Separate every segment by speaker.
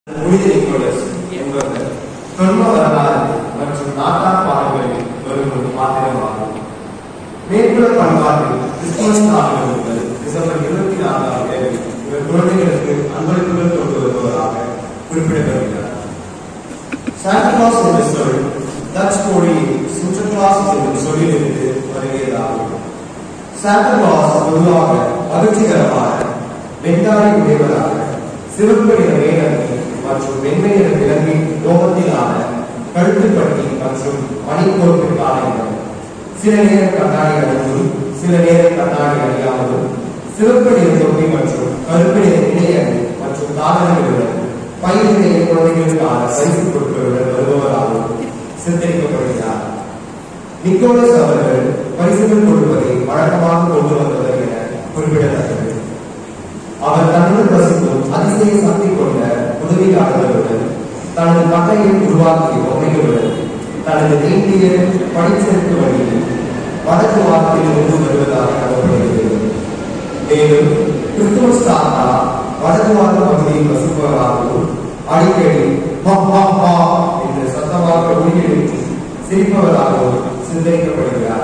Speaker 1: புனித நிக்கோலஸ் என்பவர் தொன்ம வரலாறு மற்றும் நாட்டார் பாடல்களில் வரும் ஒரு பாத்திரமாகும் மேற்குல பண்பாட்டில் கிறிஸ்துமஸ் நாடுகள் முதல் டிசம்பர் இருபத்தி நான்காம் தேதி இவர் குழந்தைகளுக்கு அன்பளிப்புகள் கொண்டு வருவதாக குறிப்பிடப்படுகிறார் சாண்டக்ளாஸ் என்ற சொல் டச் மொழியில் சுற்றக்ளாஸ் என்னும் சொல்லிலிருந்து வருகிறதாகும் சாண்டக்ளாஸ் பொதுவாக மகிழ்ச்சிகரமான வெண்தாரி உடையவராக சிவப்பு நிற மேலங்கி மற்றும் வெண்மை நிற விலங்கி லோகத்திலான கழுத்துப்பட்டி மற்றும் மணிக்கோர்ப்பு காலைகள் சில நேரம் கண்ணாடி அணிந்தும் சில நேரம் கண்ணாடி அணியாமலும் சிவப்பு நிற தொப்பி மற்றும் கருப்பு நிற இணையணி மற்றும் காதல்களுடன் பயிர்களை குழந்தைகளுக்கான பரிசு பொருட்களுடன் வருபவராகவும் சித்தரிக்கப்படுகிறார் நிக்கோலஸ் அவர்கள் பரிசுகள் கொடுப்பதை வழக்கமாக கொண்டு வந்தவர் என குறிப்பிடத்தக்கது அவர் தன்னுடன் வசிக்கும் அதிசய சக்தி கொண்ட உதவியாளர்களுடன் தனது பகையை உருவாக்கிய பொம்மைகளுடன் தனது நீண்டிய படிச்செருக்கு வழியில் வடக்கு வாக்கில் இருந்து வருவதாக நம்பப்படுகிறது மேலும் கிறிஸ்துமஸ் தாத்தா வடக்கு வாக்கு பகுதியில் வசிப்பவராகவும் அடிக்கடி ஹா ஹா ஹா என்று சத்தமாக ஒளி எழுப்பி சிரிப்பவராகவும் சித்தரிக்கப்படுகிறார்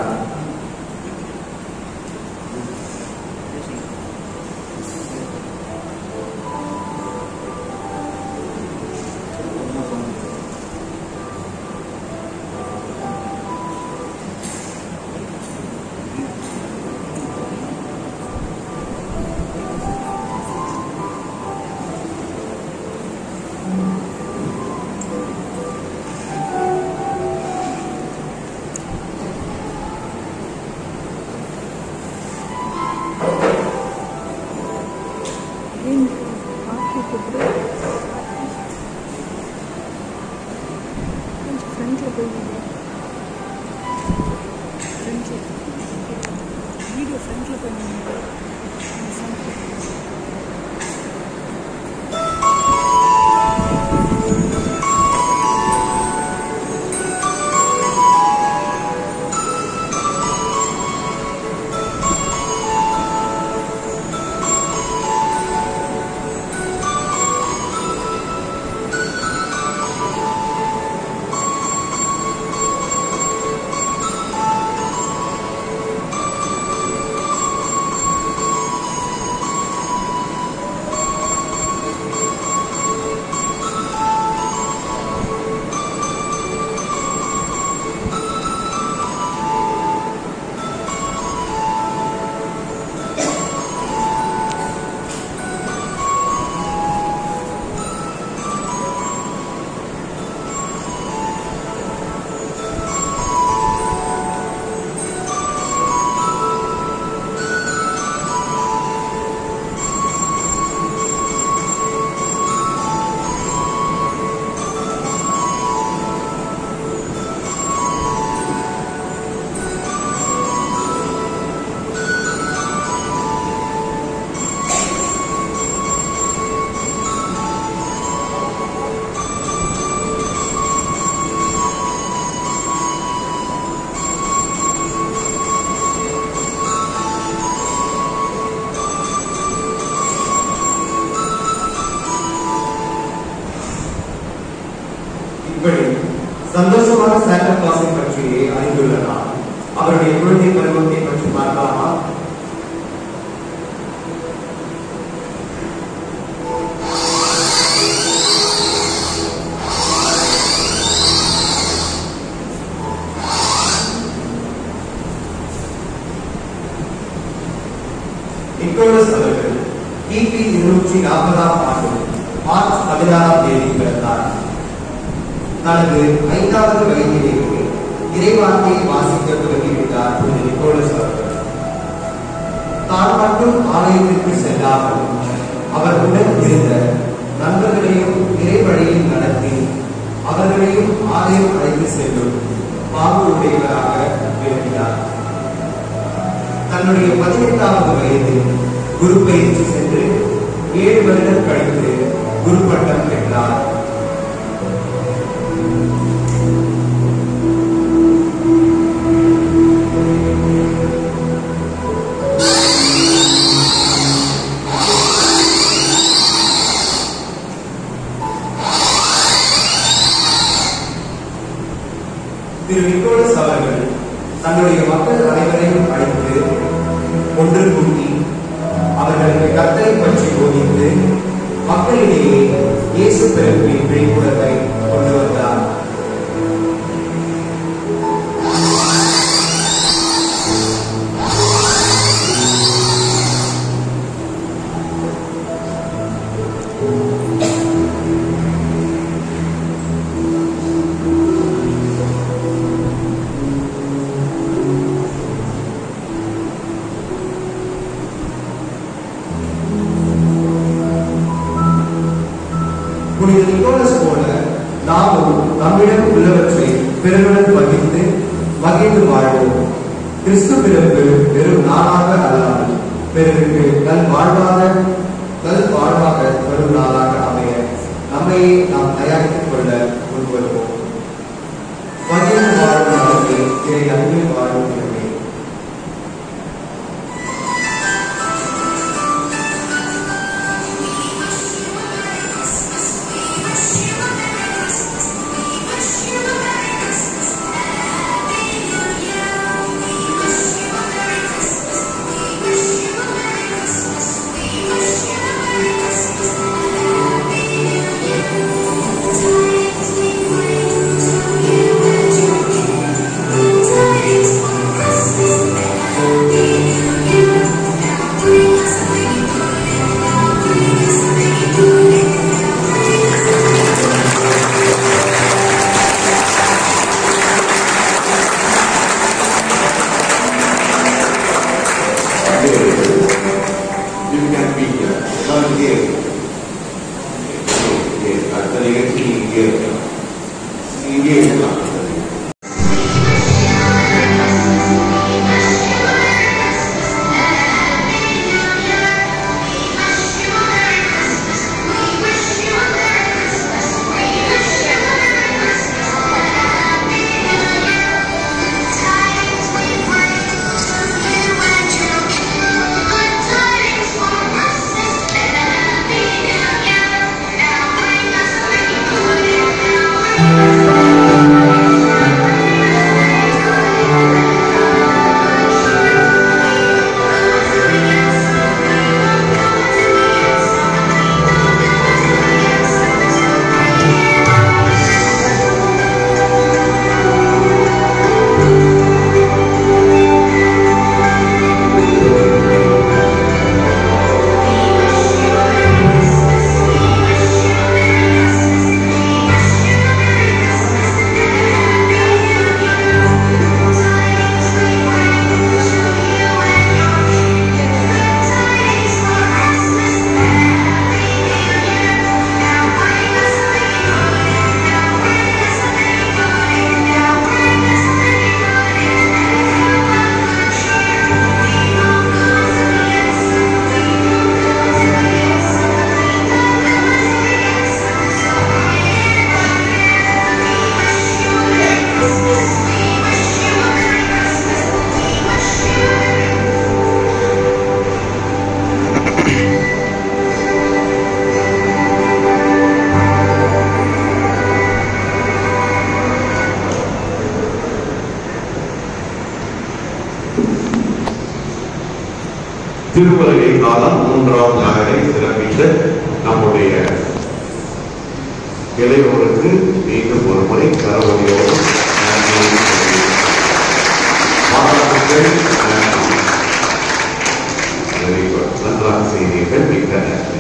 Speaker 2: Green ஆக்கி கூப்பிடு கொஞ்சம் ஃப்ரண்ட்ல போய் ஃப்ரண்ட்ல வீடியோ ஃப்ரண்ட்ல போய் நின்னு. அந்த sound கேக்குது.
Speaker 1: இப்படி சந்தோஷமான சாண்டா கிளாஸை பற்றியே அறிந்துள்ள நான் அவருடைய குழந்தை பருவத்தை பற்றி பார்க்கலாமா நிக்கோலஸ் அவர்கள் கிபி இருநூற்றி நாற்பதாம் ஆண்டு மார்ச் பதினாறாம் தேதி பிறந்தார் தனது ஐந்தாவது வயதிலேயே இறைவார்த்தையை வாசிக்க தொடங்கிவிட்டார் புனித நிக்கோலஸ் அவர்கள் தான் மட்டும் ஆலயத்திற்கு செல்லாமல் அவர்களுடன் இருந்த நண்பர்களையும் இறை வழியில் நடத்தி அவர்களையும் ஆலயம் அழைத்து செல்லும் பாபு உடையவராக விளங்கினார் தன்னுடைய பதினெட்டாவது வயதில் குரு பயிற்சி சென்று ஏழு வருடம் கழித்து குரு பட்டம் பெற்றார் திரு நிக்கோலஸ் அவர்கள் தன்னுடைய மக்கள் அனைவரையும் அழைத்து ஒன்று கூட்டி அவர்களுக்கு கர்த்தரை பற்றி போதித்து மக்களிடையே இயேசு பிறப்பின் விழிப்புணர்வை கொண்டு வந்தார் புனித நிக்கோலஸ் போல நாமும் நம்மிடம் உள்ளவற்றை பிறருடன் பகிர்ந்து மகிழ்ந்து வாழ்வோம் கிறிஸ்து பிறப்பு வெறும் நாளாக அல்லாமல் பிறருக்கு நல் வாழ்வாக நல் வாழ்வாக வரும் நாளாக அமைய நம்மையே நாம் தயாரித்துக் கொள்ள முன்வருவோம் மகிழ்ந்து வாழும் நமக்கு இதை அன்பில் வாழும் எனவே
Speaker 3: You can be here. Come here. Yes, அடுத்த நிகழ்ச்சி இங்கே இருக்கலாம் இங்கே இருக்கலாம் திருவருகை காலம் மூன்றாம் நாளை சிறப்பித்த நம்முடைய இளையோருக்கு மீண்டும் ஒரு முறை கரவொலியோடு நன்றியை தெரிவிக்கிறேன். பாராட்டுக்கள் அஹ், very good. நன்றாக செய்தீர்கள் மிக்க நன்றி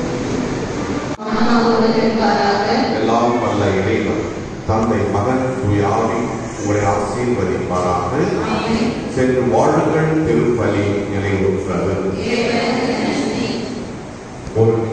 Speaker 3: எல்லாம் வல்ல இறைவன் தந்தை மகன் தூயாவி உங்களை ஆசீர்வதிப்பாராக சென்று வாழுங்கள் திருப்பலி நிறைவுற்றது ஒரு